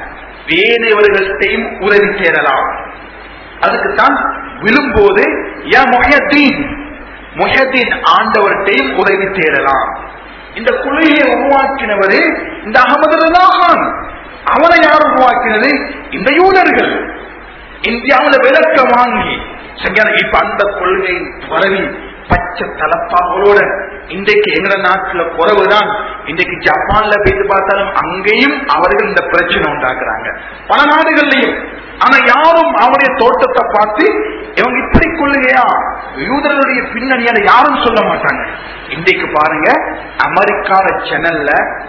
வேறவர்கள்ட்டையும் உதவி சேரலாம் அதுக்குத்தான் விழும்போது யா முஹத்தீன் முஹத்தீன் ஆண்டவர்கிட்டையும் உதவி தேடலாம் இந்த கொள்கையை உருவாக்கினவரு இந்த அகமது ரதாகான் அவனை யார் உருவாக்கினது இந்த யூதர்கள் இந்தியாவில் விளக்க வாங்கி சரியான இப்ப அந்த கொள்கை பரவி பச்சை தலப்பாங்களோட இன்றைக்கு எங்கட நாட்டுல குறைவுதான் இன்றைக்கு ஜப்பான்ல போயிட்டு பார்த்தாலும் அங்கேயும் அவர்கள் இந்த பிரச்சனை உண்டாக்குறாங்க பல நாடுகள்லையும் ஆனா யாரும் அவருடைய தோட்டத்தை பார்த்து இவங்க இப்படி கொள்ளுகையா யூதர்களுடைய பின்னணியால யாரும் சொல்ல மாட்டாங்க இன்றைக்கு பாருங்க அமெரிக்கால சேனல்ல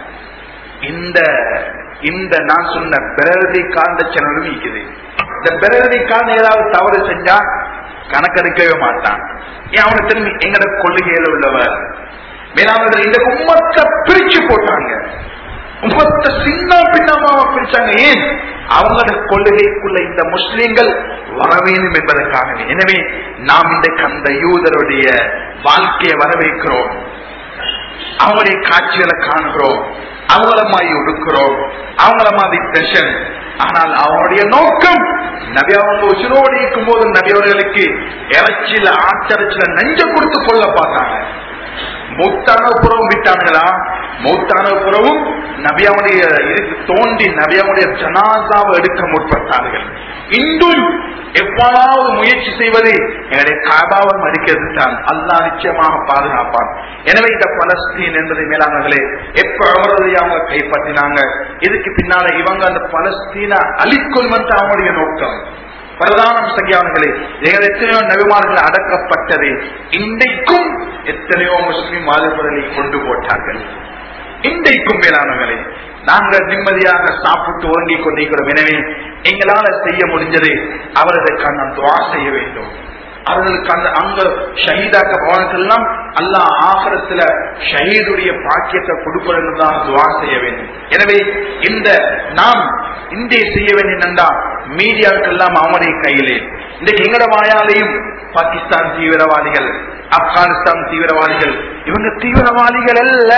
இந்த இந்த நான் சொன்ன பிரதி காந்த சேனலும் இருக்குது இந்த பிரதி காந்த ஏதாவது தவறு செஞ்சா கணக்கெடுக்கவே மாட்டான் ஏன் அவனுக்கு திரும்பி எங்கட கொள்கையில உள்ளவர் மேலாளர்கள் இந்த உம்மத்தை பிரிச்சு போட்டாங்க உம்மத்தை சின்ன பின்னமாக பிரிச்சாங்க ஏன் அவங்களோட கொள்கைக்குள்ள இந்த முஸ்லிம்கள் வர வேண்டும் என்பதற்காகவே எனவே நாம் இன்றைக்கு அந்த யூதருடைய வாழ்க்கையை வரவேற்கிறோம் அவங்களுடைய காட்சிகளை காணுகிறோம் அவங்கள மாதிரி ஒடுக்கிறோம் அவங்கள மாதிரி பெஷன் ஆனால் அவனுடைய நோக்கம் நபி அவங்க உசிரோடு இருக்கும் போது நபி அவர்களுக்கு இறைச்சியில ஆச்சரிச்சில நெஞ்ச கொடுத்து கொள்ள பார்த்தாங்க மூத்தான புறவும் விட்டாங்களா மூத்தான புறவும் நபியாவுடைய இதுக்கு தோண்டி நபியாவுடைய ஜனாதாவை எடுக்க முற்பட்டார்கள் இன்றும் எவ்வாறாவது முயற்சி செய்வது எங்களுடைய காபாவை மறிக்கிறது தான் அல்லா நிச்சயமாக பாதுகாப்பான் எனவே இந்த பலஸ்தீன் என்பதை மேலானங்களே எப்ப அவரது அவங்க கைப்பற்றினாங்க இதுக்கு பின்னால இவங்க அந்த பலஸ்தீன அழிக்கொள்வது அவனுடைய நோக்கம் பிரதானம் செய்யார்களே எங்கள் எத்தனையோ நபிமார்கள் அடக்கப்பட்டது இன்றைக்கும் எத்தனையோ முஸ்லிம் வாலிபர்களை கொண்டு போட்டார்கள் இன்றைக்கும் மேலானவர்களே நாங்கள் நிம்மதியாக சாப்பிட்டு உறங்கிக் கொண்டிருக்கிறோம் எனவே எங்களால செய்ய முடிஞ்சது அவர்களுக்கான நாம் துவா செய்ய வேண்டும் அவர்களுக்கு அந்த அங்க ஷஹீதாக்க பவனுக்கெல்லாம் அல்லாஹ் ஆகரத்துல ஷஹீதுடைய பாக்கியத்தை கொடுக்கணும் தான் துவா செய்ய வேண்டும் எனவே இந்த நாம் இந்திய செய்ய வேண்டும் என்னண்டா மீடியாக்கெல்லாம் அவனுடைய கையிலே இன்றைக்கு எங்கட வாயாலையும் பாகிஸ்தான் தீவிரவாதிகள் ஆப்கானிஸ்தான் தீவிரவாதிகள் இவங்க தீவிரவாதிகள் அல்ல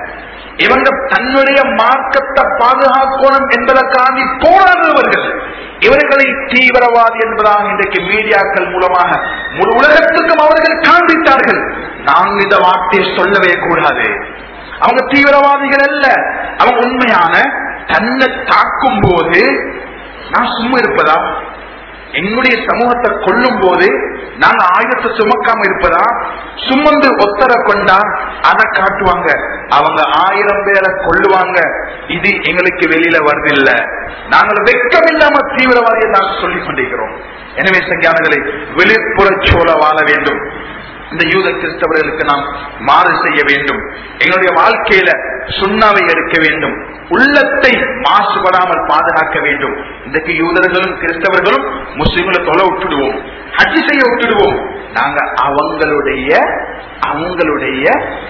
இவங்க தன்னுடைய மார்க்கத்தை பாதுகாக்கணும் என்பதற்காண்டி போராடுபவர்கள் இவர்களை தீவிரவாதி என்பதாக இன்றைக்கு மீடியாக்கள் மூலமாக முழு உலகத்துக்கும் அவர்கள் காண்பித்தார்கள் நாங்கள் இந்த வார்த்தையை சொல்லவே கூடாது அவங்க தீவிரவாதிகள் அல்ல அவங்க உண்மையான தன்னை தாக்கும் போது நான் சும்மா இருப்பதா எங்களுடைய சமூகத்தை கொல்லும் போது நாங்க ஆயுதத்தை சுமக்காம இருப்பதா சுமந்து ஒத்தர கொண்டா அதை காட்டுவாங்க அவங்க ஆயிரம் பேரை கொல்லுவாங்க இது எங்களுக்கு வெளியில வருதில்ல நாங்கள் வெக்கம் இல்லாம தீவிரவாதியை நாங்கள் சொல்லிக் கொண்டிருக்கிறோம் எனவே சங்கியானங்களை வெளிப்புற சோழ வாழ வேண்டும் இந்த யூத கிறிஸ்தவர்களுக்கு நாம் மாறு செய்ய வேண்டும் எங்களுடைய வாழ்க்கையில சுண்ணாவை எடுக்க வேண்டும் உள்ளத்தை மாசுபடாமல் பாதுகாக்க வேண்டும் இன்றைக்கு யூதர்களும் கிறிஸ்தவர்களும் முஸ்லிம்களை தொலை விட்டுடுவோம் ஹஜ்ஜி செய்ய விட்டுடுவோம் நாங்க அவங்களுடைய அவங்களுடைய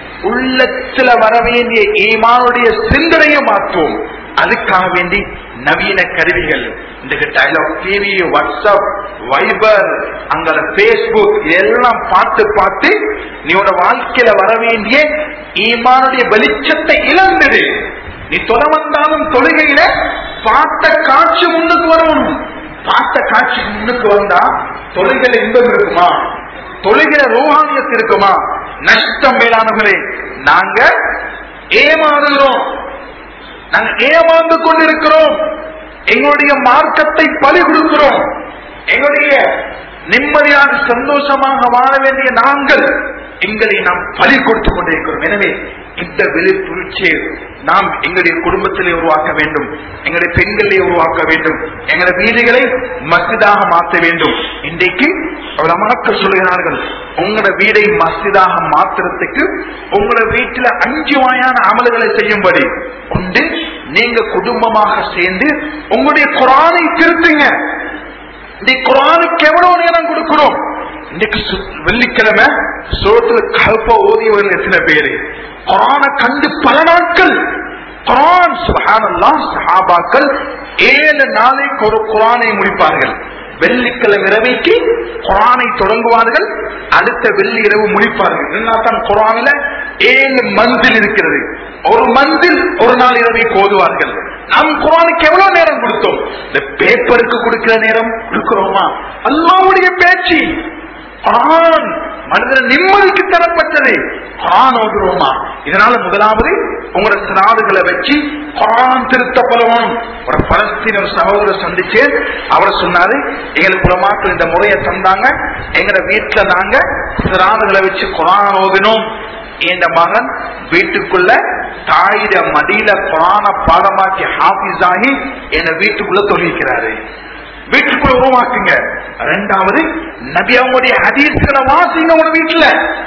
உள்ளத்துல வர வேண்டிய ஈமானுடைய சிந்தனையை மாற்றுவோம் அதுக்காக வேண்டி நவீன கருவிகள் இன்றைக்கு டைலாக் டிவி வாட்ஸ்அப் வைபர் அங்க பேஸ்புக் எல்லாம் பார்த்து பார்த்து நீ உன வாழ்க்கையில வர வேண்டிய ஈமானுடைய வெளிச்சத்தை இழந்துடு நீ தொலை வந்தாலும் தொழுகையில பார்த்த காட்சி முன்னுக்கு வரணும் பார்த்த காட்சி முன்னுக்கு வந்தா தொழுகையில இன்பம் இருக்குமா தொழுகிற ரோஹானியத்து இருக்குமா நஷ்டம் மேலானவர்களே நாங்க ஏமாறுகிறோம் நாங்க ஏமாந்து கொண்டிருக்கிறோம் எங்களுடைய மார்க்கத்தை பலி கொடுக்கிறோம் எங்களுடைய நிம்மதியாக சந்தோஷமாக வாழ வேண்டிய நாங்கள் எங்களை நாம் பலி கொடுத்துக் கொண்டிருக்கிறோம் எனவே இந்த விழிப்புணர்ச்சியை நாம் எங்களுடைய குடும்பத்திலே உருவாக்க வேண்டும் எங்களுடைய பெண்களை உருவாக்க வேண்டும் எங்களுடைய வீடுகளை மசிதாக மாற்ற வேண்டும் இன்றைக்கு மக்கள் சொல்கிறார்கள் உங்களோட வீடை மசிதாக மாத்துறதுக்கு உங்களோட வீட்டுல அஞ்சு வகையான அமல்களை செய்யும்படி உண்டு நீங்க குடும்பமாக சேர்ந்து உங்களுடைய குரானை திருத்துங்க இந்த குரானுக்கு எவ்வளவு நேரம் கொடுக்கிறோம் இன்னைக்கு சு- வெள்ளிக்கிழமை சோத்துல கல்ப ஓதியவர்கள் எத்தனை பேரு குரானை கண்டு பல நாட்கள் குரான் சுபஹானல்லாஹ் சஹாபாக்கள் ஏழு நாளைக்கு ஒரு குரானை முடிப்பார்கள் வெள்ளிக்கிழமை இரவைக்கு குரானை தொடங்குவார்கள் அடுத்த வெள்ளி இரவு முடிப்பார்கள் என்னத்தான் குரானில ஏழு மந்தில் இருக்கிறது ஒரு மந்தில் ஒரு நாள் இரவை கோதுவார்கள் நாம் குரானுக்கு எவ்வளவு நேரம் கொடுத்தோம் இந்த பேப்பருக்கு கொடுக்கிற நேரம் கொடுக்கிறோமா அல்லாவுடைய பேச்சு குரான் மனிதன நிம்மதிக்கு தரப்பட்டது குரான் ஓதுறோமா இதனால முதலாவது உங்களோட சிறாதுகளை வச்சு குரான் திருத்தப்படணும் ஒரு பலஸ்தீன ஒரு சகோதரர் சந்திச்சு அவர் சொன்னாரு எங்களுக்கு உலமாக்கள் இந்த முறையை தந்தாங்க எங்க வீட்டுல நாங்க சிறாதுகளை வச்சு குரான் ஓதினோம் என் மகன் வீட்டுக்குள்ள தாயிட மடியில குரான பாடமாக்கி ஹாபிஸ் ஆகி என்ன வீட்டுக்குள்ள தொழிக்கிறாரு வீட்டுக்குள்ள உருவாக்குங்க ரெண்டாவது நபி அவங்களுடைய ஹதீஸ்களை வாசிங்க உங்க வீட்டுல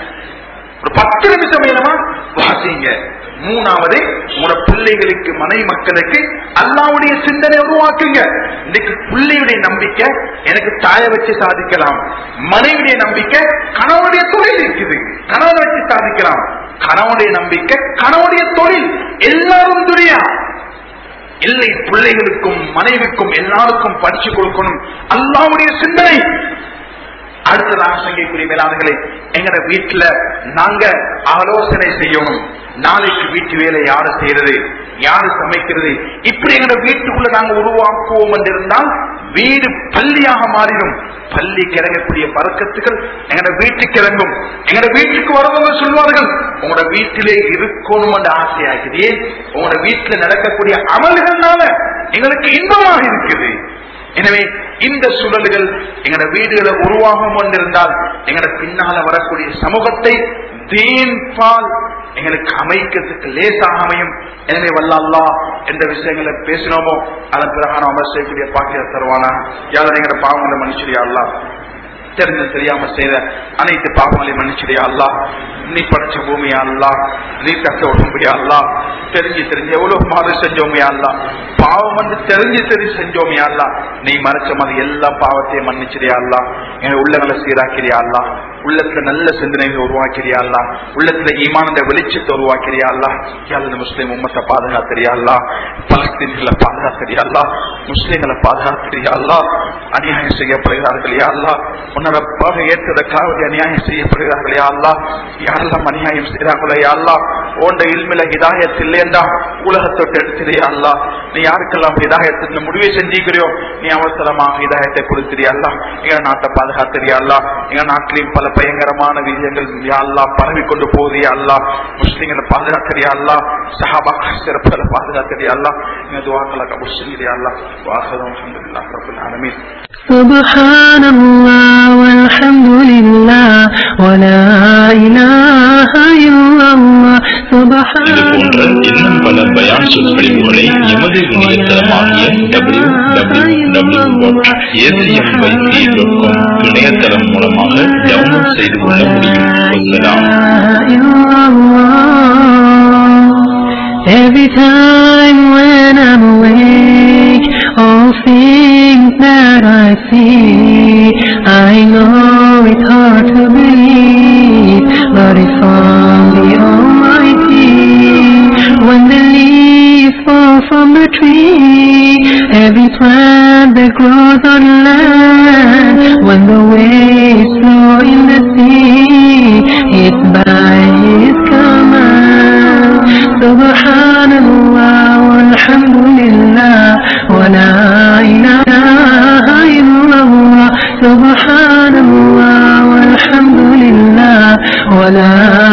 ஒரு பத்து நிமிஷம் வேணுமா வாசிங்க மூணாவது உங்களோட பிள்ளைகளுக்கு மனைவி மக்களுக்கு அல்லாவுடைய சிந்தனை உருவாக்குங்க இன்னைக்கு பிள்ளையுடைய நம்பிக்கை எனக்கு தாயை வச்சு சாதிக்கலாம் மனைவியுடைய நம்பிக்கை கணவனுடைய தொழில் இருக்குது கணவனை வச்சு சாதிக்கலாம் கணவனுடைய நம்பிக்கை கணவனுடைய தொழில் எல்லாரும் துரியா இல்லை பிள்ளைகளுக்கும் மனைவிக்கும் எல்லாருக்கும் படிச்சு கொடுக்கணும் அல்லாவுடைய சிந்தனை அடுத்ததாக சங்கைக்குரிய மேலாளர்களே எங்கட வீட்டுல நாங்க ஆலோசனை செய்யணும் நாளைக்கு வீட்டு வேலை யாரு செய்யறது யாரு சமைக்கிறது இப்படி எங்கட வீட்டுக்குள்ள நாங்க உருவாக்குவோம் என்றிருந்தால் வீடு பள்ளியாக மாறிடும் பள்ளி கிறங்கக்கூடிய பறக்கத்துகள் எங்கட வீட்டுக்கு இறங்கும் எங்கட வீட்டுக்கு வரவங்க சொல்வார்கள் உங்களோட வீட்டிலே இருக்கணும் என்ற ஆசையாக்குது உங்களோட வீட்டுல நடக்கக்கூடிய அமல்கள்னால எங்களுக்கு இன்பமாக இருக்குது எனவே இந்த சூழல்கள் எங்களோட வீடுகளை உருவாகும் கொண்டிருந்தால் எங்களோட பின்னால வரக்கூடிய சமூகத்தை தீன் பால் எங்களுக்கு அமைக்கிறதுக்கு லேசாக அமையும் எனவே வல்ல அல்லா எந்த விஷயங்களை பேசினோமோ அதன் பிறகு அமல் செய்யக்கூடிய பாக்கிய தருவானா யாரும் எங்களை பாவங்களை மன்னிச்சிடியா அல்லா தெரிஞ்சு தெரியாம செய்த அனைத்து பாவங்களையும் மன்னிச்சிடியா அல்லா நீ படைச்ச பூமியா அல்லா நீ தக்க உடம்புயா அல்லா தெரிஞ்சு தெரிஞ்சு எவ்வளவு மாதம் செஞ்சோமையா அல்லா பாவம் வந்து தெரிஞ்சு தெரிஞ்சு செஞ்சோமையா அல்லா நீ மறைச்ச மாதிரி எல்லா பாவத்தையும் மன்னிச்சிடியா அல்லா எங்க உள்ளங்களை சீராக்கிறியா அல்லா உள்ளத்துல நல்ல சிந்தனைகள் உருவாக்கிறியா அல்லா உள்ளத்துல ஈமானந்த வெளிச்சத்தை உருவாக்கிறியா அல்லா யாரு முஸ்லீம் உம்மத்தை பாதுகாத்திரியா அல்லா பலஸ்தீன்களை பாதுகாத்திரியா அல்லா முஸ்லீம்களை பாதுகாத்திரியா அல்லா அநியாயம் செய்யப்படுகிறார்கள் யா அல்லா உன்னரப்பாக ஏற்றதற்காக அநியாயம் செய்யப்படுகிறார்கள் யா அல்லா யாரெல்லாம் அநியாயம் செய்கிறார்களோ யா அல்லா ஓண்ட இல்மில ஹிதாயத் இல்லையண்டா உலகத்தொட்டு எடுத்திரியா அல்லா நீ யாருக்கெல்லாம் ஹிதாயத்தின் முடிவை செஞ்சிக்கிறியோ நீ அவசரமாக ஹிதாயத்தை கொடுத்திரியா அல்லா எங்க நாட்டை பாதுகாத்திரியா அல்லா எங்க நாட்டிலையும் பல பயங்கரமான விஷயங்கள் யா அல்லா பரவி கொண்டு போகுதியா அல்லா முஸ்லிம்களை பாதுகாத்திரியா அல்லா சஹாபா சிறப்புகளை பாதுகாத்திரியா அல்லா எங்க துவாக்களை கபூர் செஞ்சிரியா அல்லா வாசகம் அல்ஹம்துலில்லாஹ் ரப்பில் ஆலமீன் سبحان الله والحمد لله ولا إله إلا الله سبحان இது போன்ற இன்னும் பல பயான் சொற்பொழிவுகளை எமது இணையதளமாகிய W W W ACM YC dot com இணையதளம் மூலமாக டவுன்லோட் செய்து கொள்ள முடியும் வசலாம் Every time when I'm awake, all things that I see, I know it's hard to believe, but it's from the Almighty. When the leaves fall from the tree, every plant that grows on land, when the waves flow in the sea, it's by His command. Subhanallah walhamdulillah wa la ilaha illallah. Subhanallah walhamdulillah wa la